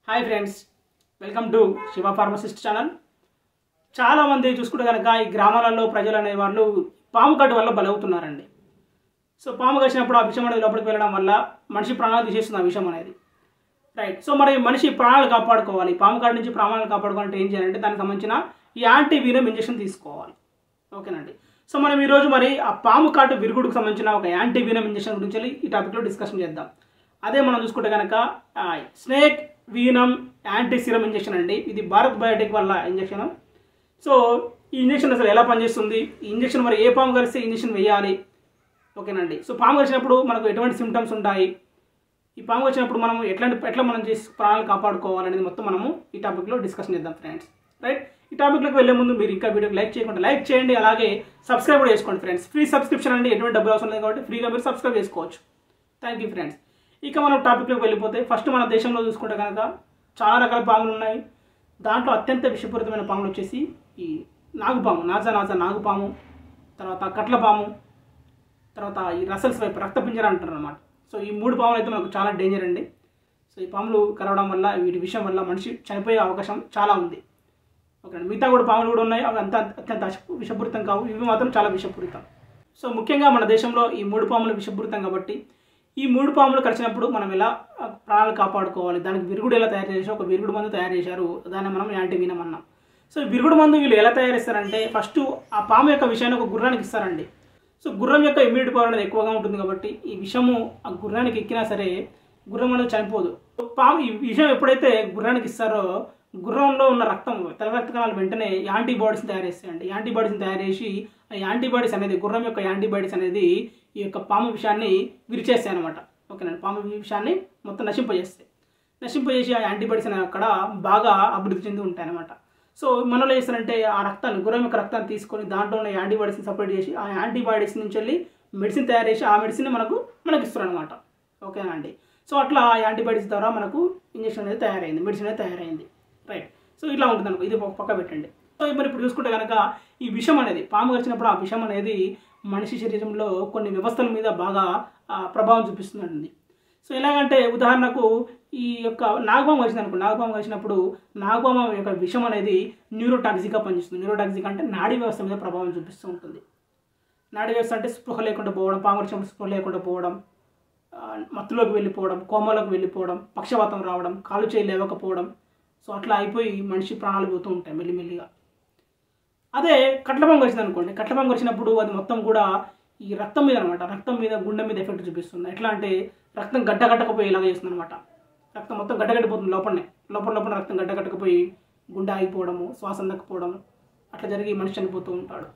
hi friends welcome to Shiva pharmacist channel చాలామంది చూసుకుంటే కనుక ఈ గ్రామాలలో ప్రజలు అనేవాళ్ళు పాము కట్టు వల్ల బలవుతున్నారండి సో పాము కరిచినప్పుడు ఆ విషయం అనేది లోపలికి వెళ్ళడం వల్ల మనిషి ప్రాణాలు తీసేస్తుంది ఆ విషయం అనేది రైట్ సో మరి మనిషి ప్రాణాలు కాపాడుకోవాలి పాము కాటు నుంచి ప్రాణాలు కాపాడుకోవాలంటే ఏం చేయాలంటే దానికి సంబంధించిన ఈ యాంటీ వీరం ఇంజెక్షన్ తీసుకోవాలి ఓకేనండి సో మనం ఈరోజు మరి ఆ పాము కాటు విరుగుడుకు సంబంధించిన ఒక యాంటీ వీనం ఇంజెక్షన్ గురించి వెళ్ళి ఈ టాపిక్లో డిస్కషన్ చేద్దాం అదే మనం చూసుకుంటే కనుక snake venom anti serum injection అండి ఇది భారత్ బయోటెక్ వల్ల ఇంజెక్షన్ సో ఈ ఇంజెక్షన్ అసలు ఎలా పనిచేస్తుంది ఈ ఇంజెక్షన్ మరి ఏ పాము కలిస్తే ఇంజెక్షన్ వేయాలి ఓకేనండి సో పాము కలిసినప్పుడు మనకు ఎటువంటి సిమ్టమ్స్ ఉంటాయి ఈ పాము వచ్చినప్పుడు మనం ఎట్లాంటి ఎట్లా మనం చేసి ప్రాణాలు కాపాడుకోవాలనేది మొత్తం మనము ఈ టాపిక్లో డిస్కషన్ చేద్దాం ఫ్రెండ్స్ రైట్ ఈ టాపిక్లోకి వెళ్ళే ముందు మీరు ఇంకా వీడియోకి లైక్ చేయకుండా లైక్ చేయండి అలాగే సబ్స్క్రైబ్ కూడా చేసుకోండి ఫ్రెండ్స్ ఫ్రీ సబ్స్క్రిప్షన్ అండి ఎటువంటి డబ్బులు అవసరం లేదు కాబట్టి ఫ్రీగా మీరు సబ్స్క్రైబ్ చేసుకోవచ్చు థ్యాంక్ యూ ఫ్రెండ్స్ ఇక మనం టాపిక్లోకి వెళ్ళిపోతే ఫస్ట్ మన దేశంలో చూసుకుంటే కనుక చాలా రకాల పాములు ఉన్నాయి దాంట్లో అత్యంత విషపూరితమైన పాములు వచ్చేసి ఈ నాగుపాము నాజా నాజా నాగుపాము తర్వాత కట్ల పాము తర్వాత ఈ రసల్స్ వైపు రక్తపింజర అంటారు అనమాట సో ఈ మూడు పాములు అయితే మనకు చాలా డేంజర్ అండి సో ఈ పాములు కరవడం వల్ల వీటి విషయం వల్ల మనిషి చనిపోయే అవకాశం చాలా ఉంది ఓకే మిగతా కూడా పాములు కూడా ఉన్నాయి అవి అంత అత్యంత అశ- విషపూరితం కావు ఇవి మాత్రం చాలా విషపూరితం సో ముఖ్యంగా మన దేశంలో ఈ మూడు పాములు విషపూరితం కాబట్టి ఈ మూడు పాములు కరిచినప్పుడు మనం ఎలా ఆ, ప్రాణాలు కాపాడుకోవాలి దానికి విరుగుడు ఎలా తయారు చేసి ఒక విరుగుడు మందు తయారు చేశారు దాన్ని మనం యాంటీ వీనం అన్నాం సో ఈ విరుగుడు మందు వీళ్ళు ఎలా తయారు చేస్తారంటే ఫస్ట్ ఆ పాము యొక్క విషయాన్ని ఒక గుర్రానికి ఇస్తారండి సో గుర్రం యొక్క ఇమ్యూనిటీ పవర్ అనేది ఎక్కువగా ఉంటుంది కాబట్టి ఈ విషము ఆ గుర్రానికి ఎక్కినా సరే గుర్రం అనేది చనిపోదు పాము ఈ విషయం ఎప్పుడైతే గుర్రానికి ఇస్తారో గుర్రంలో ఉన్న రక్తం తెల్ల రక్త కణాలు వెంటనే యాంటీబాడీస్ని తయారు చేస్తాయండి యాంటీబాడీస్ని తయారు చేసి ఆ యాంటీబాడీస్ అనేది గుర్రం యొక్క యాంటీబాడీస్ అనేది ఈ యొక్క పాము విషయాన్ని విరిచేస్తాయి అనమాట ఓకేనండి పాము విషయాన్ని మొత్తం నశింపజేస్తాయి నశింపజేసి ఆ యాంటీబాడీస్ అనేవి అక్కడ బాగా అభివృద్ధి చెంది ఉంటాయి అనమాట సో మనలో చేస్తారంటే ఆ రక్తాన్ని గుర్రం యొక్క రక్తాన్ని తీసుకొని దాంట్లో ఉన్న యాంటీబాడీస్ని సపరేట్ చేసి ఆ యాంటీబాడీస్ నుంచి వెళ్ళి మెడిసిన్ తయారు చేసి ఆ మెడిసిన్ మనకు మనకి ఇస్తారు అనమాట ఓకేనా అండి సో అట్లా ఆ యాంటీబాడీస్ ద్వారా మనకు ఇంజెక్షన్ అనేది తయారైంది మెడిసిన్ అనేది తయారైంది రైట్ సో ఇట్లా ఉంటుంది అనుకో ఇది ఒక పక్క పెట్టండి సో మరి ఇప్పుడు చూసుకుంటే కనుక ఈ విషం అనేది పాము కరిచినప్పుడు ఆ విషం అనేది మనిషి శరీరంలో కొన్ని వ్యవస్థల మీద బాగా ఆ, ప్రభావం చూపిస్తుందండి సో ఎలాగంటే ఉదాహరణకు ఈ యొక్క నాగపాము వచ్చింది అనుకో నాగపాము వచ్చినప్పుడు నాగపాము యొక్క విషం అనేది న్యూరోటాక్సిక్గా పనిచేస్తుంది న్యూరోటాక్సిక్ అంటే నాడీ వ్యవస్థ మీద ప్రభావం చూపిస్తూ ఉంటుంది నాడీ వ్యవస్థ అంటే స్పృహ లేకుండా పోవడం పాము వచ్చినప్పుడు స్పృహ లేకుండా పోవడం ఆ, మత్తులోకి వెళ్ళిపోవడం కోమలోకి వెళ్ళిపోవడం పక్షవాతం రావడం కాలు చేయి లేవకపోవడం సో అట్లా అయిపోయి మనిషి ప్రాణాలు పోతూ ఉంటాయి మెల్లిమెల్లిగా అదే కట్లపాము వచ్చింది అనుకోండి కట్లపాము వచ్చినప్పుడు అది మొత్తం కూడా ఈ రక్తం మీద అనమాట రక్తం మీద గుండె మీద ఎఫెక్ట్ చూపిస్తుంది ఎట్లా అంటే రక్తం గడ్డగట్టకపోయేలాగా చేస్తుంది అనమాట రక్తం మొత్తం గడ్డగట్టిపోతుంది లోపలనే లోపల లోపల రక్తం గడ్డగట్టకపోయి గుండె ఆగిపోవడము శ్వాస అందకపోవడము అట్లా జరిగి మనిషి చనిపోతూ ఉంటాడు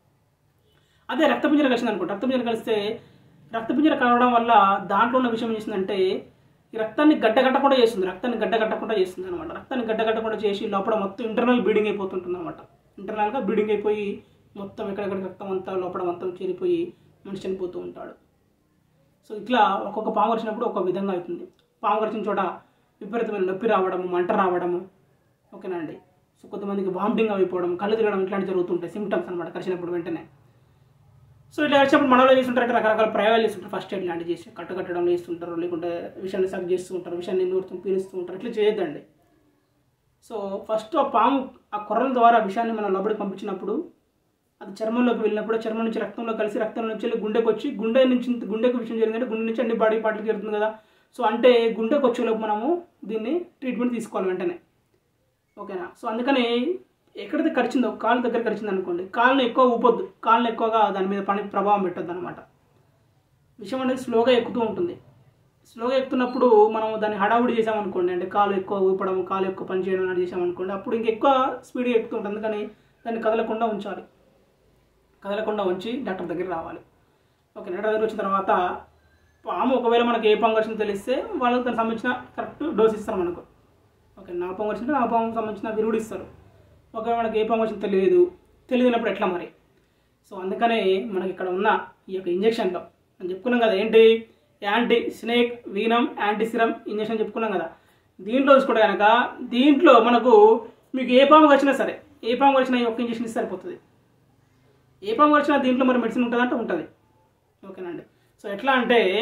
అదే రక్తపింజర కలిసింది అనుకో రక్తపింజర కలిస్తే రక్తపింజర కలవడం వల్ల దాంట్లో ఉన్న విషయం ఏం చేస్తుందంటే ఈ రక్తాన్ని గడ్డగట్టకుండా చేస్తుంది రక్తాన్ని గడ్డగట్టకుండా చేస్తుంది అనమాట రక్తాన్ని గడ్డగట్టకుండా చేసి లోపల మొత్తం ఇంటర్నల్ బ్లీడింగ్ అయిపోతుంటుంది అనమాట ఇంటర్నల్గా బ్లీడింగ్ అయిపోయి మొత్తం ఎక్కడెక్కడ రక్తం అంతా లోపల మొత్తం చేరిపోయి మనిషి చనిపోతూ ఉంటాడు సో ఇట్లా ఒక్కొక్క పాము కరిచినప్పుడు ఒక విధంగా అవుతుంది పాము కరిచిన చోట విపరీతమైన నొప్పి రావడము మంట రావడము ఓకేనా అండి సో కొంతమందికి వామిటింగ్ అయిపోవడం కళ్ళు తిరగడం ఇట్లాంటివి జరుగుతుంటాయి సిమ్టమ్స్ అనమాట కరిచినప్పుడు వెంటనే సో ఇట్లా వచ్చినప్పుడు మనలో చేస్తుంటారు రకరకాల ప్రయోగాలు చేస్తుంటారు ఫస్ట్ ఎయిడ్ లాంటివి చేసి కట్టు కట్టడం చేస్తుంటారు లేకుంటే విషయాన్ని సగ్ చేస్తూ ఉంటారు విషయాన్ని నూరుతూ పీలుస్తూ ఉంటారు ఇట్లా చేయొద్దండి సో ఫస్ట్ ఆ పాము ఆ కొర్రల ద్వారా విషయాన్ని మనం లోపలికి పంపించినప్పుడు అది చర్మంలోకి వెళ్ళినప్పుడు చర్మం నుంచి రక్తంలో కలిసి రక్తం నుంచి వెళ్ళి గుండెకి వచ్చి గుండె నుంచి గుండెకు విషయం జరిగిందంటే గుండె నుంచి అన్ని బాడీ పార్టీకి జరుగుతుంది కదా సో అంటే గుండెకి వచ్చేలోపు మనము దీన్ని ట్రీట్మెంట్ తీసుకోవాలి వెంటనే ఓకేనా సో అందుకని ఎక్కడైతే కరిచిందో కాలు దగ్గర కరిచింది అనుకోండి కాళ్ళని ఎక్కువ ఊపొద్దు కాళ్ళని ఎక్కువగా దాని మీద పని ప్రభావం పెట్టొద్దు అనమాట విషయం అనేది స్లోగా ఎక్కుతూ ఉంటుంది స్లోగా ఎక్కుతున్నప్పుడు మనం దాన్ని హడావుడి చేసామనుకోండి అంటే కాలు ఎక్కువ ఊపడం కాలు ఎక్కువ పని చేయడం అనేది చేసామనుకోండి అప్పుడు ఇంకెక్కువ స్పీడ్గా ఎక్కుతుంటుంది అందుకని దాన్ని కదలకుండా ఉంచాలి కదలకుండా ఉంచి డాక్టర్ దగ్గర రావాలి ఓకే డాక్టర్ దగ్గర వచ్చిన తర్వాత పాము ఒకవేళ మనకి ఏ పాము వచ్చిందో తెలిస్తే వాళ్ళకి దానికి సంబంధించిన కరెక్ట్ డోస్ ఇస్తారు మనకు ఓకే నా పాము వచ్చింటే నా పాము సంబంధించిన విరుడు ఇస్తారు ఒకవేళ మనకి ఏ పాము వచ్చిందో తెలియదు తెలియనప్పుడు ఎట్లా మరి సో అందుకనే మనకి ఇక్కడ ఉన్న ఈ యొక్క ఇంజెక్షన్లో మనం చెప్పుకున్నాం కదా ఏంటి anti snake venom anti serum injection చెప్పుకున్నాం కదా దీంట్లో చూసుకుంటే కనుక దీంట్లో మనకు మీకు ఏ పాము వచ్చినా సరే ఏ పాము వచ్చినా ఈ ఒక్క ఇంజెక్షన్ ఇస్తే సరిపోతుంది ఏ పాము వచ్చినా దీంట్లో మరి మెడిసిన్ ఉంటుందంటే ఉంటుంది ఓకేనండి సో ఎట్లా అంటే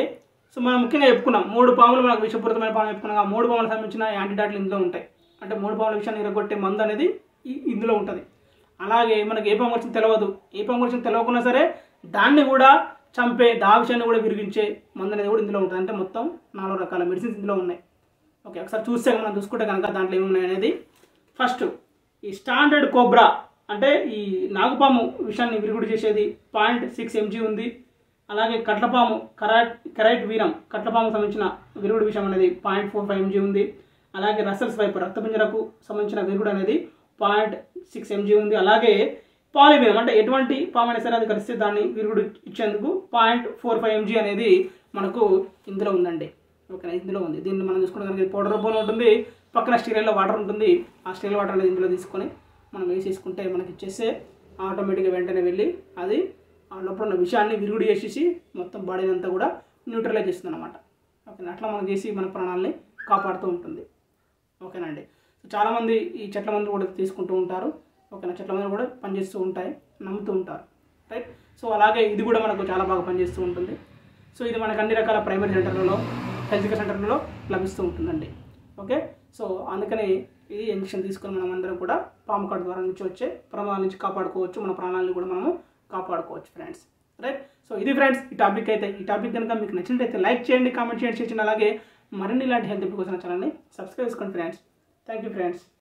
సో మనం ముఖ్యంగా చెప్పుకున్నాం మూడు పాములు మనకు విషపూరితమైన పాములు చెప్పుకున్నాం ఆ మూడు పాములకు సంబంధించిన యాంటీడాట్లు ఇందులో ఉంటాయి అంటే మూడు పాముల విషయాన్ని ఇరగొట్టే మందు అనేది ఈ- ఇందులో ఉంటుంది అలాగే మనకి ఏ పాము వచ్చింది తెలియదు ఏ పాము వచ్చింది తెలియకున్నా సరే దాన్ని కూడా చంపే దా విషయాన్ని కూడా విరిగించే మందు అనేది కూడా ఇందులో ఉంటుంది అంటే మొత్తం నాలుగు రకాల మెడిసిన్స్ ఇందులో ఉన్నాయి ఓకే ఒకసారి చూస్తే మనం చూసుకుంటే కనుక దాంట్లో ఏమి ఉన్నాయి అనేది ఫస్ట్ ఈ స్టాండర్డ్ కోబ్రా అంటే ఈ నాగుపాము విషయాన్ని విరుగుడు చేసేది పాయింట్ సిక్స్ ఎంజీ ఉంది అలాగే కట్లపాము కరాట్ కరైట్ వీరం కట్లపాము సంబంధించిన విరుగుడు విషయం అనేది పాయింట్ ఫోర్ ఫైవ్ ఎంజీ ఉంది అలాగే రసల్స్ వైపు రక్తపింజరకు సంబంధించిన విరుగుడు అనేది పాయింట్ సిక్స్ ఎంజీ ఉంది అలాగే పాలిబియం అంటే ఎటువంటి పాము అయినా సరే అది కలిస్తే దాన్ని విరుగుడు ఇచ్చేందుకు పాయింట్ ఫోర్ ఫైవ్ ఎంజీ అనేది మనకు ఇందులో ఉందండి ఓకేనా ఇందులో ఉంది దీన్ని మనం చూసుకుంటే కనుక ఇది పౌడర్ రూపంలో ఉంటుంది పక్కన స్టీరియల్లో వాటర్ ఉంటుంది ఆ స్టీరియల్ వాటర్ అనేది ఇందులో తీసుకొని మనం వేసేసుకుంటే మనకి ఇచ్చేస్తే ఆటోమేటిక్గా వెంటనే వెళ్ళి అది ఆ లోపల ఉన్న విషయాన్ని విరుగుడు చేసేసి మొత్తం బాడీని అంతా కూడా న్యూట్రలైజ్ చేస్తుంది అనమాట ఓకేనా అట్లా మనం చేసి మన ప్రాణాలని కాపాడుతూ ఉంటుంది ఓకేనండి సో చాలామంది ఈ చెట్ల మందులు కూడా తీసుకుంటూ ఉంటారు ఓకేనా చెట్ల మందులు కూడా పనిచేస్తూ ఉంటాయి నమ్ముతూ ఉంటారు రైట్ సో అలాగే ఇది కూడా మనకు చాలా బాగా పనిచేస్తూ ఉంటుంది సో ఇది మనకు అన్ని రకాల ప్రైమరీ సెంటర్లలో హెల్త్ కేర్ సెంటర్లలో లభిస్తూ ఉంటుందండి ఓకే సో అందుకని ఇది ఇంజక్షన్ తీసుకొని మనం అందరం కూడా పాము కాటు ద్వారా నుంచి వచ్చే ప్రమాదాల నుంచి కాపాడుకోవచ్చు మన ప్రాణాలను కూడా మనము కాపాడుకోవచ్చు ఫ్రెండ్స్ రైట్ సో ఇది ఫ్రెండ్స్ ఈ టాపిక్ అయితే ఈ టాపిక్ కనుక మీకు నచ్చినట్టయితే లైక్ చేయండి కామెంట్ చేయండి చేయండి అలాగే మరిన్ని ఇలాంటి హెల్త్ కోసం ఛానల్ని సబ్స్క్రైబ్ చేసుకోండి ఫ్రెండ్స్ థ్యాంక్ యూ ఫ్రెండ్స్